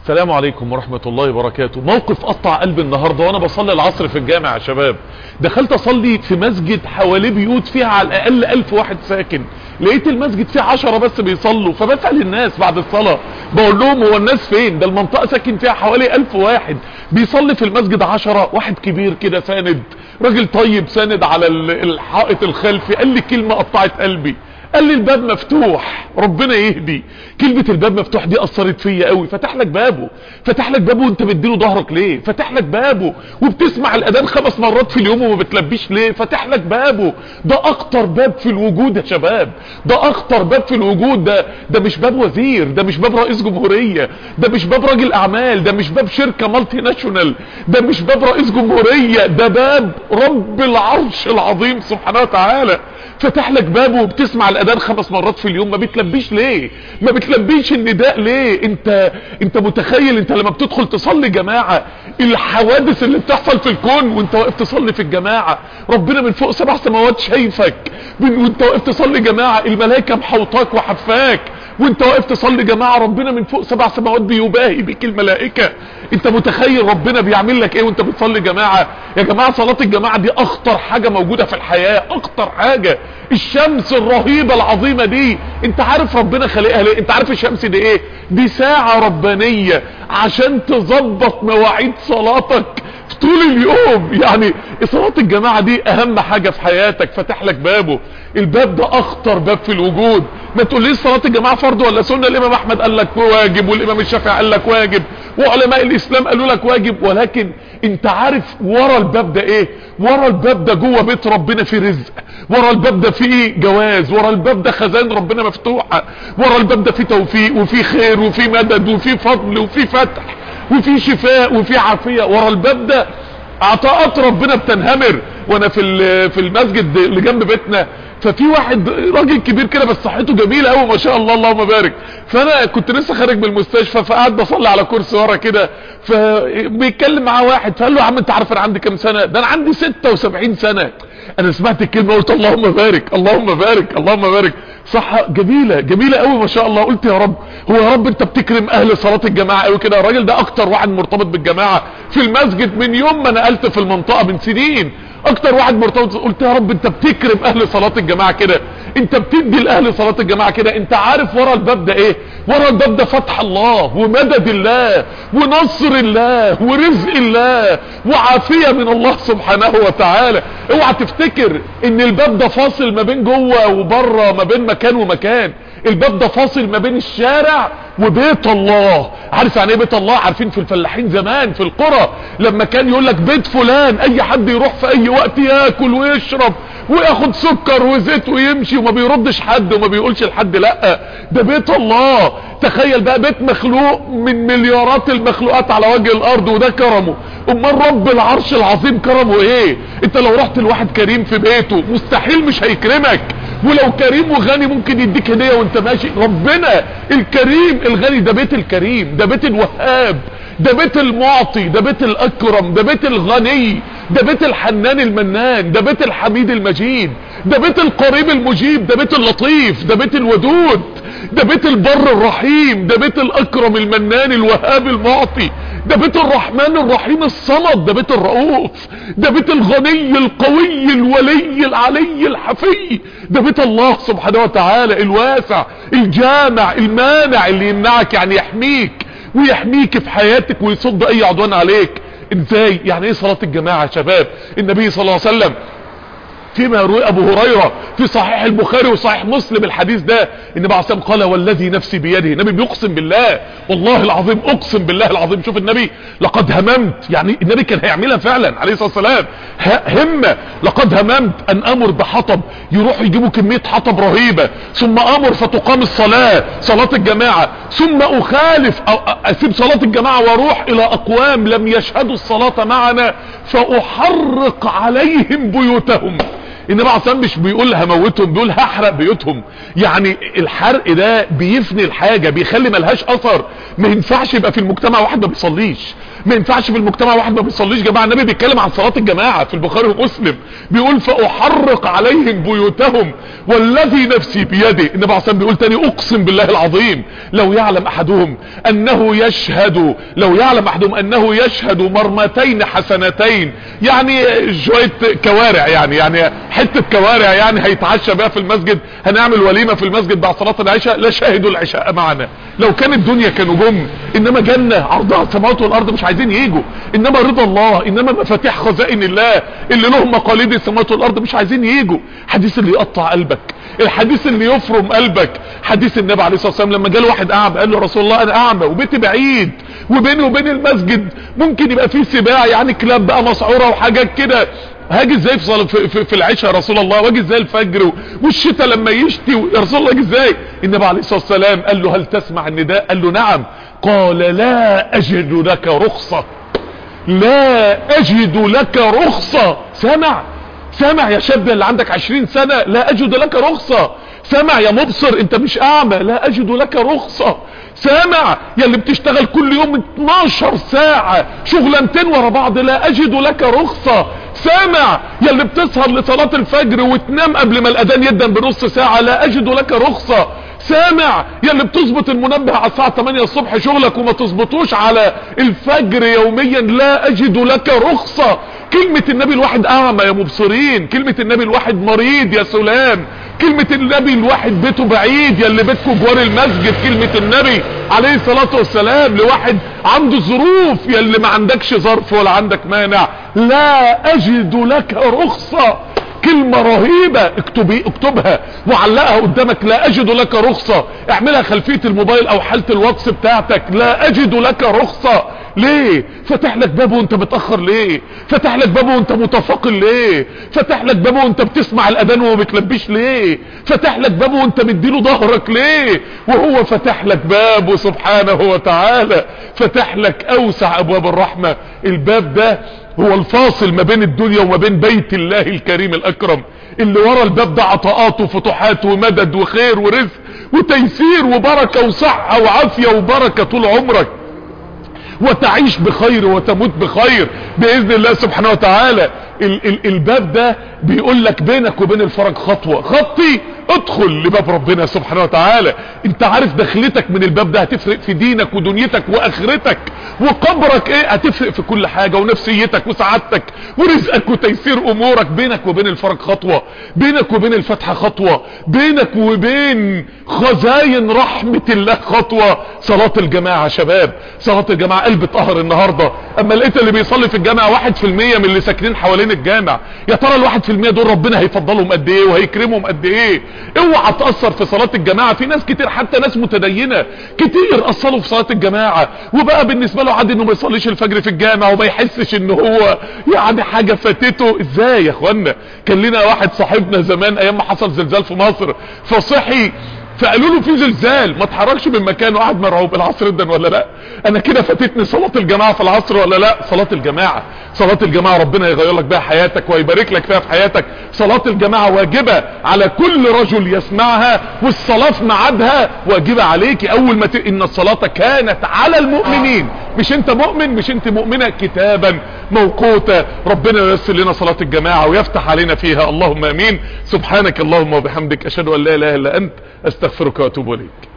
السلام عليكم ورحمة الله وبركاته موقف قطع قلبي النهاردة وانا بصلي العصر في الجامع يا شباب دخلت اصلي في مسجد حواليه بيوت فيها على الاقل الف واحد ساكن لقيت المسجد فيه عشرة بس بيصلوا فبسأل الناس بعد الصلاة بقول لهم هو الناس فين ده المنطقة ساكن فيها حوالي الف واحد بيصلي في المسجد عشرة واحد كبير كده ساند راجل طيب ساند على الحائط الخلفي قال لي كلمة قطعت قلبي قال لي الباب مفتوح ربنا يهدي كلمة الباب مفتوح دي اثرت فيا قوي فتح لك بابه فتح لك بابه وانت مديله ظهرك ليه فتح لك بابه وبتسمع الاذان خمس مرات في اليوم وما بتلبيش ليه فتح لك بابه ده اخطر باب في الوجود يا شباب ده اخطر باب في الوجود ده ده مش باب وزير ده مش باب رئيس جمهورية ده مش باب راجل اعمال ده مش باب شركة مالتي ناشونال ده مش باب رئيس جمهورية ده باب رب العرش العظيم سبحانه وتعالى فتح لك بابه وبتسمع الاذان خمس مرات في اليوم ما بتلبيش ليه ما بتلبيش النداء ليه انت انت متخيل انت لما بتدخل تصلي جماعة الحوادث اللي بتحصل في الكون وانت واقف تصلي في الجماعة ربنا من فوق سبع سماوات شايفك وانت واقف تصلي جماعة الملائكة محوطاك وحفاك وانت واقف تصلي جماعة ربنا من فوق سبع سماوات بيباهي بك الملائكة انت متخيل ربنا بيعمل لك ايه وانت بتصلي جماعة يا جماعة صلاة الجماعة دي اخطر حاجة موجودة في الحياة اخطر حاجة الشمس الرهيبة العظيمة دي انت عارف ربنا خلقها ليه انت عارف الشمس دي ايه دي ساعة ربانية عشان تظبط مواعيد صلاتك طول اليوم يعني صلاة الجماعة دي اهم حاجة في حياتك فتح لك بابه الباب ده اخطر باب في الوجود ما تقوليش صلاة الجماعة فرض ولا سنة الامام احمد قال لك واجب والامام الشافعي قال لك واجب وعلماء الاسلام قالوا لك واجب ولكن انت عارف ورا الباب ده ايه ورا الباب ده جوه بيت ربنا فيه رزق ورا الباب ده فيه جواز ورا الباب ده خزان ربنا مفتوحة ورا الباب ده فيه توفيق وفيه خير وفيه مدد وفيه فضل وفيه فتح وفي شفاء وفي عافية ورا الباب ده عطاءات ربنا بتنهمر وانا في في المسجد اللي جنب بيتنا ففي واحد راجل كبير كده بس صحته جميله قوي ما شاء الله اللهم بارك فانا كنت لسه خارج من المستشفى فقعد بصلي على كرسي ورا كده فبيتكلم معاه واحد فقال له يا عم انت عارف انا عندي كام سنه ده انا عندي 76 سنه انا سمعت الكلمه قلت اللهم بارك اللهم بارك اللهم بارك صح جميله جميله قوي ما شاء الله قلت يا رب هو يا رب انت بتكرم اهل صلاه الجماعه قوي كده الراجل ده اكتر واحد مرتبط بالجماعه في المسجد من يوم ما نقلت في المنطقه من سنين اكتر واحد مرتبط قلت يا رب انت بتكرم اهل صلاة الجماعة كده انت بتدي لاهل صلاة الجماعة كده انت عارف ورا الباب ده ايه ورا الباب ده فتح الله ومدد الله ونصر الله ورزق الله وعافية من الله سبحانه وتعالى اوعى تفتكر ان الباب ده فاصل ما بين جوه وبره ما بين مكان ومكان الباب ده فاصل ما بين الشارع وبيت الله عارف يعني ايه بيت الله عارفين في الفلاحين زمان في القرى لما كان يقول لك بيت فلان اي حد يروح في اي وقت ياكل ويشرب وياخد سكر وزيت ويمشي وما بيردش حد وما بيقولش لحد لا ده بيت الله تخيل بقى بيت مخلوق من مليارات المخلوقات على وجه الارض وده كرمه امال رب العرش العظيم كرمه ايه انت لو رحت لواحد كريم في بيته مستحيل مش هيكرمك ولو كريم وغني ممكن يديك هديه وانت ماشي ربنا الكريم الغني ده بيت الكريم ده بيت الوهاب ده بيت المعطي ده بيت الاكرم ده بيت الغني ده بيت الحنان المنان ده بيت الحميد المجيد ده بيت القريب المجيب ده بيت اللطيف ده بيت الودود ده بيت البر الرحيم ده بيت الاكرم المنان الوهاب المعطي ده بيت الرحمن الرحيم الصمد ده بيت الرؤوف ده بيت الغني القوي الولي العلي الحفي ده بيت الله سبحانه وتعالى الواسع الجامع المانع اللي يمنعك يعني يحميك ويحميك في حياتك ويصد اي عدوان عليك ازاي يعني ايه صلاة الجماعة يا شباب النبي صلى الله عليه وسلم فيما يروي ابو هريرة في صحيح البخاري وصحيح مسلم الحديث ده النبي عليه الصلاه قال والذي نفسي بيده النبي بيقسم بالله والله العظيم اقسم بالله العظيم شوف النبي لقد هممت يعني النبي كان هيعملها فعلا عليه الصلاه والسلام همه لقد هممت ان امر بحطب يروحوا يجيبوا كميه حطب رهيبه ثم امر فتقام الصلاه صلاه الجماعه ثم اخالف أو اسيب صلاه الجماعه واروح الى اقوام لم يشهدوا الصلاه معنا فاحرق عليهم بيوتهم النبي عليه الصلاه مش بيقول هموتهم بيقول هحرق بيوتهم يعني الحرق ده بيفني الحاجه بيخلي ملهاش اثر ما ينفعش يبقى في المجتمع واحد ما بيصليش ما ينفعش في المجتمع واحد ما بيصليش جماعه النبي بيتكلم عن صلاه الجماعه في البخاري ومسلم بيقول فاحرق عليهم بيوتهم والذي نفسي بيده النبي عليه الصلاه والسلام بيقول تاني اقسم بالله العظيم لو يعلم احدهم انه يشهد لو يعلم احدهم انه يشهد مرمتين حسنتين يعني شويه كوارع يعني يعني حته كوارع يعني هيتعشى بيها في المسجد هنعمل وليمه في المسجد بعد صلاه العشاء لا شاهدوا العشاء معنا لو كان الدنيا كانوا جم انما جنه عرضها السماوات والارض مش عايزين يجوا انما رضا الله انما مفاتيح خزائن الله اللي لهم مقاليد السماوات والارض مش عايزين يجوا حديث اللي يقطع قلبك الحديث اللي يفرم قلبك حديث النبي عليه الصلاه والسلام لما جاله واحد اعمى قال له رسول الله انا اعمى وبيتي بعيد وبيني وبين المسجد ممكن يبقى فيه سباع يعني كلاب بقى مسعوره وحاجات كده هاجي ازاي في, في, في العشاء يا رسول الله واجي ازاي الفجر والشتاء لما يشتي يا رسول الله اجي ازاي النبي عليه الصلاه والسلام قال له هل تسمع النداء قال له نعم قال لا اجد لك رخصه لا اجد لك رخصه سمع سامع يا شاب اللي عندك عشرين سنة لا اجد لك رخصة سامع يا مبصر انت مش اعمى لا اجد لك رخصة سامع يا اللي بتشتغل كل يوم 12 ساعة شغلانتين ورا بعض لا اجد لك رخصة سامع يا اللي بتسهر لصلاة الفجر وتنام قبل ما الاذان يدن بنص ساعة لا اجد لك رخصة سامع يا اللي بتظبط المنبه على الساعة 8 الصبح شغلك وما تظبطوش على الفجر يوميا لا اجد لك رخصة كلمة النبي الواحد اعمى يا مبصرين كلمة النبي الواحد مريض يا سلام كلمة النبي الواحد بيته بعيد يا اللي بيتكم جوار المسجد كلمة النبي عليه الصلاة والسلام لواحد عنده ظروف يا اللي ما عندكش ظرف ولا عندك مانع لا اجد لك رخصة كلمة رهيبة اكتبي اكتبها وعلقها قدامك لا اجد لك رخصة اعملها خلفية الموبايل او حالة الواتس بتاعتك لا اجد لك رخصة ليه فتح لك بابه وانت متأخر ليه فتح لك بابه وانت متفاقل ليه فتح لك بابه وانت بتسمع الاذان وما بتلبيش ليه فتح لك بابه وانت مديله ظهرك ليه وهو فتح لك بابه سبحانه وتعالى فتح لك اوسع ابواب الرحمة الباب ده هو الفاصل ما بين الدنيا وما بين بيت الله الكريم الاكرم اللي ورا الباب ده عطاءات وفتوحات ومدد وخير ورزق وتيسير وبركة وصحة وعافية وبركة طول عمرك وتعيش بخير وتموت بخير باذن الله سبحانه وتعالى ال ال الباب ده بيقول لك بينك وبين الفرج خطوة خطي ادخل لباب ربنا سبحانه وتعالى انت عارف دخلتك من الباب ده هتفرق في دينك ودنيتك واخرتك وقبرك ايه هتفرق في كل حاجة ونفسيتك وسعادتك ورزقك وتيسير امورك بينك وبين الفرج خطوة بينك وبين الفتح خطوة بينك وبين خزاين رحمة الله خطوة صلاة الجماعة شباب صلاة الجماعة قلب طهر النهاردة اما لقيت اللي بيصلي في الجامعة واحد في المية من اللي ساكنين حوالين الجامع يا ترى الواحد في المية دول ربنا هيفضلهم قد ايه وهيكرمهم قد ايه اوعى تأثر في صلاة الجماعة في ناس كتير حتى ناس متدينة كتير اثروا في صلاة الجماعة وبقى بالنسبة له عادي انه ما يصليش الفجر في الجامع وما يحسش ان هو يعني حاجة فاتته ازاي يا اخوانا كان لنا واحد صاحبنا زمان ايام ما حصل زلزال في مصر فصحي فقالوا له في زلزال ما اتحركش من مكانه قاعد مرعوب العصر ادن ولا لا انا كده فاتتني صلاة الجماعة في العصر ولا لا صلاة الجماعة صلاة الجماعة ربنا يغير لك بها حياتك ويبارك لك فيها في حياتك صلاة الجماعة واجبة على كل رجل يسمعها والصلاة في ميعادها واجبة عليك اول ما ت... ان الصلاة كانت على المؤمنين مش انت مؤمن مش انت مؤمنة كتابا موقوتا ربنا ييسر لنا صلاة الجماعة ويفتح علينا فيها اللهم امين سبحانك اللهم وبحمدك اشهد ان لا اله الا انت استغفرك واتوب اليك